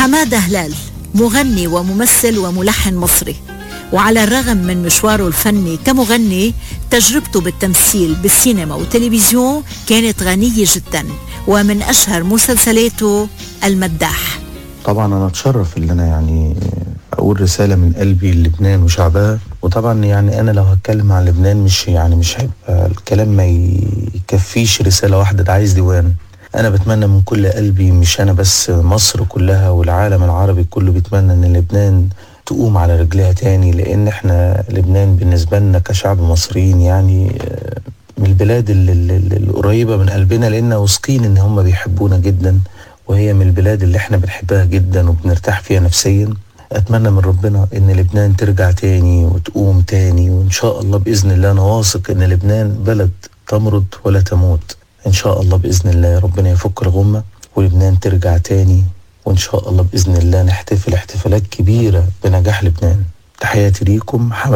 حمادة هلال مغني وممثل وملحن مصري وعلى الرغم من مشواره الفني كمغني تجربته بالتمثيل بالسينما والتلفزيون كانت غنية جدا ومن أشهر مسلسلاته المداح طبعا أنا أتشرف إن أنا يعني أقول رسالة من قلبي للبنان وشعبها وطبعا يعني أنا لو هتكلم عن لبنان مش يعني مش هيبقى الكلام ما يكفيش رسالة واحدة ده عايز ديوان أنا بتمنى من كل قلبي مش أنا بس مصر كلها والعالم العربي كله بيتمنى إن لبنان تقوم على رجليها تاني لأن إحنا لبنان بالنسبة لنا كشعب مصريين يعني من البلاد القريبة من قلبنا لأن واثقين إن هم بيحبونا جدا وهي من البلاد اللي إحنا بنحبها جدا وبنرتاح فيها نفسيا أتمنى من ربنا إن لبنان ترجع تاني وتقوم تاني وإن شاء الله بإذن الله أنا واثق إن لبنان بلد تمرض ولا تموت إن شاء الله بإذن الله ربنا يفك الغمة ولبنان ترجع تاني وإن شاء الله بإذن الله نحتفل احتفالات كبيرة بنجاح لبنان تحياتي ليكم حمد